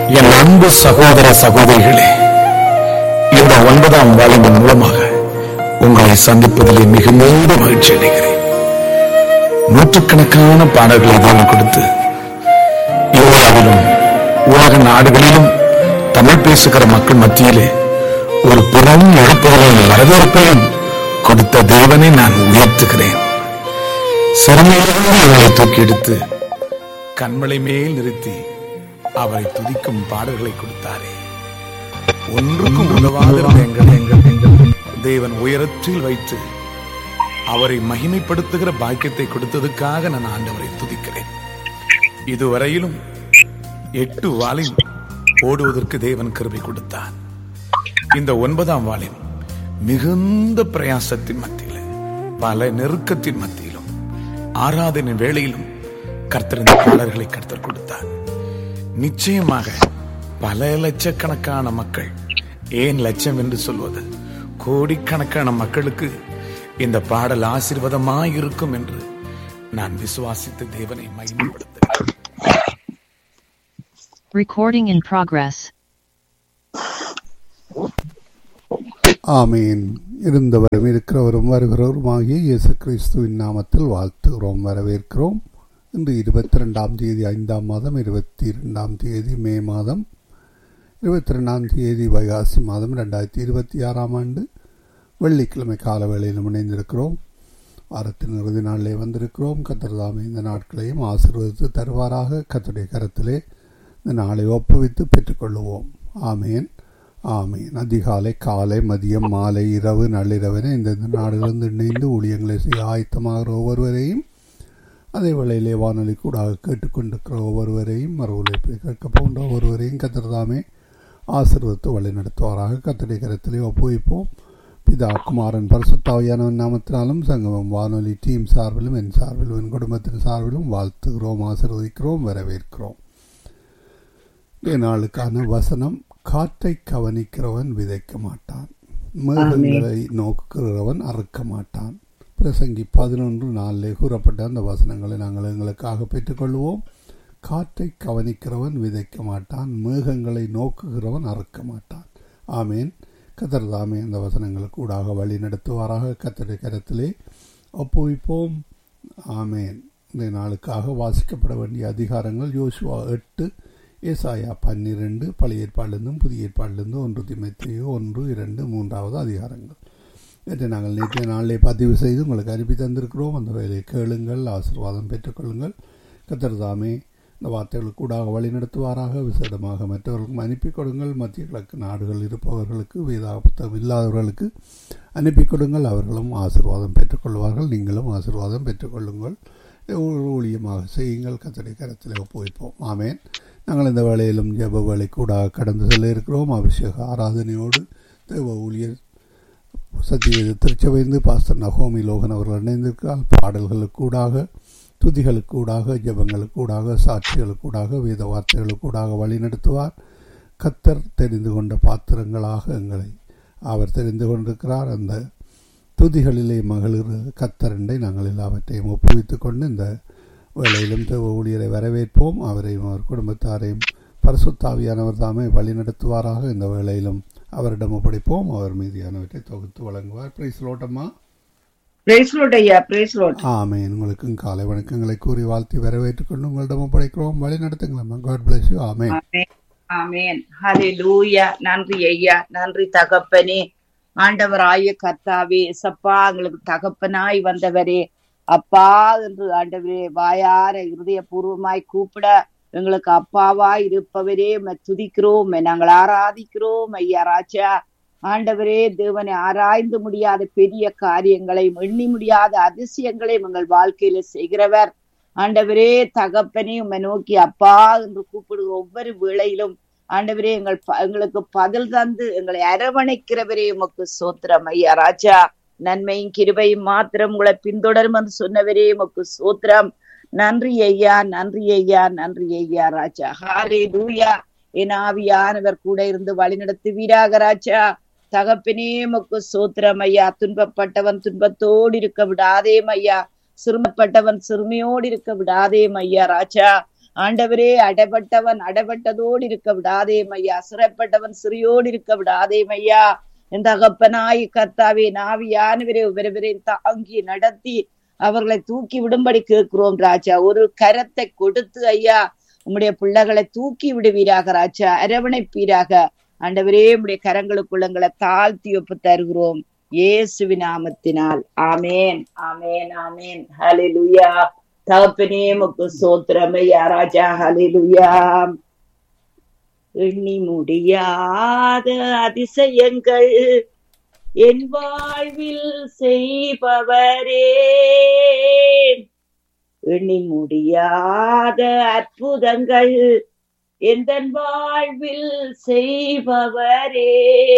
என் அன்பு சகோதர சகோதரிகளே இந்த ஒன்பதாம் வாலிபின் மூலமாக உங்களை சந்திப்பதிலே மிகுந்த மகிழ்ச்சி அடைகிறேன் நூற்றுக்கணக்கான பாடல்களை தேவன் கொடுத்து இந்தியாவிலும் உலக நாடுகளிலும் தமிழ் பேசுகிற மக்கள் மத்தியிலே ஒரு பெரும் எழுப்புதலையும் வரவேற்பையும் கொடுத்த தேவனை நான் உயர்த்துகிறேன் சிறுமையிலிருந்து அவரை தூக்கி எடுத்து கண்மலை மேல் நிறுத்தி அவரை துதிக்கும் பாடல்களை கொடுத்தாரே ஒன்றுக்கும் உதவாத எங்கள் எங்கள் எங்கள் தேவன் உயரத்தில் வைத்து அவரை மகிமைப்படுத்துகிற பாக்கியத்தை கொடுத்ததுக்காக நான் ஆண்டவரை துதிக்கிறேன் இதுவரையிலும் எட்டு வாளில் ஓடுவதற்கு தேவன் கிருபை கொடுத்தார் இந்த ஒன்பதாம் வாளில் மிகுந்த பிரயாசத்தின் மத்தியில் பல நெருக்கத்தின் மத்தியிலும் ஆராதனை வேளையிலும் கர்த்தர் இந்த பாடல்களை கர்த்தர் கொடுத்தார் நிச்சயமாக பல லட்சக்கணக்கான மக்கள் ஏன் லட்சம் என்று சொல்வது கோடிக்கணக்கான மக்களுக்கு இந்த பாடல் ஆசீர்வாதமாய் இருக்கும் என்று நான் விசுவாசித்து தேவனை மகிமைப்படுத்துகிறேன் Recording in progress. ஆமீன் இருந்தவரும் இருக்கிறவரும் வருகிறவருமாகிய இயேசு கிறிஸ்துவின் நாமத்தில் வாழ்த்துகிறோம் வரவேற்கிறோம் இன்று இருபத்தி ரெண்டாம் தேதி ஐந்தாம் மாதம் இருபத்தி இரண்டாம் தேதி மே மாதம் இருபத்தி ரெண்டாம் தேதி வைகாசி மாதம் ரெண்டாயிரத்தி இருபத்தி ஆறாம் ஆண்டு வெள்ளிக்கிழமை கால வேளையில் இணைந்திருக்கிறோம் வாரத்தின் இறுதி நாளிலே வந்திருக்கிறோம் கத்திரதாமே இந்த நாட்களையும் ஆசீர்வதித்து தருவாராக கத்துடைய கரத்திலே இந்த நாளை ஒப்புவித்து பெற்றுக்கொள்ளுவோம் ஆமேன் ஆமீன் அதிகாலை காலை மதியம் மாலை இரவு நள்ளிரவென இந்தந்த நாடுகளிலிருந்து இணைந்து ஊழியங்களை செய்ய ஆயத்தமாகிற ஒவ்வொருவரையும் அதே வேளையிலே வானொலி கூடாக கேட்டுக்கொண்டிருக்கிற ஒவ்வொருவரையும் மறு உழைப்பை கேட்க போன்ற ஒவ்வொருவரையும் கத்திரதாமே ஆசீர்வதித்து வழி நடத்துவாராக கத்தடை கரத்திலே ஒப்புவிப்போம் பிதா குமாரன் பரிசுத்தாவியானவன் நாமத்தினாலும் சங்கமம் வானொலி டீம் சார்பிலும் என் சார்பிலும் என் குடும்பத்தின் சார்பிலும் வாழ்த்துகிறோம் ஆசீர்வதிக்கிறோம் வரவேற்கிறோம் இன்றைய நாளுக்கான வசனம் காற்றை கவனிக்கிறவன் விதைக்க மாட்டான் மேகங்களை நோக்குகிறவன் அறுக்க மாட்டான் பிரசங்கி பதினொன்று நாளிலே கூறப்பட்ட அந்த வசனங்களை நாங்கள் எங்களுக்காக பெற்றுக்கொள்வோம் காற்றை கவனிக்கிறவன் விதைக்க மாட்டான் மேகங்களை நோக்குகிறவன் அறுக்க மாட்டான் ஆமேன் கத்தர் தாமே அந்த வசனங்களுக்கு கூடாக வழி நடத்துவாராக கத்தரை கரத்திலே ஒப்புவிப்போம் ஆமேன் இந்த நாளுக்காக வாசிக்கப்பட வேண்டிய அதிகாரங்கள் யோசுவா எட்டு ஏசாயா பன்னிரண்டு பழைய ஏற்பாடிலிருந்தும் புதிய ஏற்பாடிலிருந்து ஒன்று திமைத்தையோ ஒன்று இரண்டு மூன்றாவது அதிகாரங்கள் நேற்று நாங்கள் நேற்றைய நாளிலே பதிவு செய்து உங்களுக்கு அனுப்பி தந்திருக்கிறோம் அந்த வேலையை கேளுங்கள் ஆசீர்வாதம் பெற்றுக்கொள்ளுங்கள் கத்தர் தாமே இந்த வார்த்தைகளுக்கு கூடாக வழி நடத்துவாராக விசேடமாக மற்றவர்களுக்கும் அனுப்பி கொடுங்கள் மத்திய கிழக்கு நாடுகள் இருப்பவர்களுக்கு வேதா புத்தகம் இல்லாதவர்களுக்கு அனுப்பி கொடுங்கள் அவர்களும் ஆசீர்வாதம் பெற்றுக்கொள்வார்கள் நீங்களும் ஆசீர்வாதம் பெற்றுக்கொள்ளுங்கள் ஊழியமாக செய்யுங்கள் கத்தடை கரத்தில் ஒப்புவிப்போம் ஆமேன் நாங்கள் இந்த வேளையிலும் ஜெப வேலை கூட கடந்து செல்ல இருக்கிறோம் அபிஷேக ஆராதனையோடு தேவ ஊழியர் சத்தியவேத திருச்சபைந்து பாஸ்டர் நகோமி லோகன் அவர்கள் இணைந்திருக்கிறார் பாடல்களுக்கூடாக துதிகளுக்கூடாக ஜபங்களுக்கூடாக சாட்சிகளுக்கூடாக வேத வார்த்தைகளுக்கூடாக வழி நடத்துவார் கத்தர் தெரிந்து கொண்ட பாத்திரங்களாக எங்களை அவர் தெரிந்து கொண்டிருக்கிறார் அந்த துதிகளிலே மகளிர் கத்தரண்டை நாங்கள் எல்லாவற்றையும் ஒப்புவித்துக் கொண்டு இந்த வேளையிலும் தேவ ஊழியரை வரவேற்போம் அவரையும் அவர் குடும்பத்தாரையும் பரிசுத்தாவியானவர் தாமே வழி நடத்துவாராக இந்த வேளையிலும் அவரிடம் ஒப்படைப்போம் அவர் மீதியானவற்றை தொகுத்து வழங்குவார் பிரைஸ் லோட்டம்மா பிரைஸ் லார்ட் ஐயா பிரைஸ் லார்ட் ஆமே உங்களுக்கும் காலை வணக்கங்களை கூறி வாழ்த்தி வரவேற்றுக் கொண்டு உங்களிடம் ஒப்படைக்கிறோம் வழி நடத்துங்களா காட் பிளஸ் யூ ஆமே ஆமென் ஆமென் ஹalleluya நன்றி ஐயா நன்றி தகப்பனே ஆண்டவராய கர்த்தாவே சப்பா எங்களுக்கு தகப்பனாய் வந்தவரே அப்பா என்று ஆண்டவரே வாயார இருதயபூர்வமாய் கூப்பிட எங்களுக்கு அப்பாவா இருப்பவரே உம்மை துதிக்கிறோம் உம்மை நாங்கள் ஆராதிக்கிறோம் ஐயா ராஜா ஆண்டவரே தேவனை ஆராய்ந்து முடியாத பெரிய காரியங்களையும் எண்ணி முடியாத அதிசயங்களையும் எங்கள் வாழ்க்கையில செய்கிறவர் ஆண்டவரே தகப்பனே உம்மை நோக்கி அப்பா என்று கூப்பிடுகிற ஒவ்வொரு வேளையிலும் ஆண்டவரே எங்கள் ப- எங்களுக்கு பதில் தந்து எங்களை அரவணைக்கிறவரே உமக்கு சோத்திரம் ஐயா ராஜா நன்மையும் கிருபையும் மாத்திரம் உங்களை பின்தொடரும் என்று சொன்னவரே உமக்கு சோத்திரம் நன்றி ஐயா நன்றி ஐயா நன்றி ஐயா ராஜா ஹாலே லூயா என் ஆவியானவர் கூட இருந்து வழி நடத்துவீராக ராஜா தகப்பனே உமக்கு சோத்திரம் ஐயா துன்பப்பட்டவன் துன்பத்தோடு இருக்க விடாதே ஐயா சிறுமப்பட்டவன் சிறுமையோடு இருக்க விடாதே ஐயா ராஜா ஆண்டவரே அடைபட்டவன் அடைபட்டதோடு இருக்க விடாதே மையா சிறைப்பட்டவன் சிறியோடு இருக்க விடாதே மையா என் தகப்பனாய் கர்த்தாவே நாவியானவரே விரைவிரையும் தாங்கி நடத்தி அவர்களை தூக்கி விடும்படி கேட்கிறோம் ராஜா ஒரு கரத்தை கொடுத்து ஐயா உம்முடைய பிள்ளைகளை தூக்கி விடுவீராக ராஜா அரவணைப்பீராக ஆண்டவரே உம்முடைய கரங்களுக்குள்ளங்களை தாழ்த்தி ஒப்பு தருகிறோம் இயேசுவி நாமத்தினால் ஆமேன் ஆமேன் ஆமேன் ஹalleluya தகப்பனே முக்கு சோத்திரமையா ராஜா ஹalleluya எண்ணி முடியாத அதிசயங்கள் என் வாழ்வில் செய்பவரே எண்ணி முடியாத அற்புதங்கள் எந்த வாழ்வில் செய்பவரே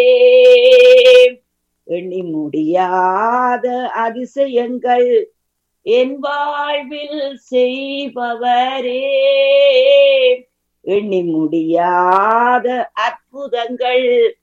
எண்ணி முடியாத அதிசயங்கள் என் வாழ்வில் செய்பவரே எண்ணி முடியாத அற்புதங்கள்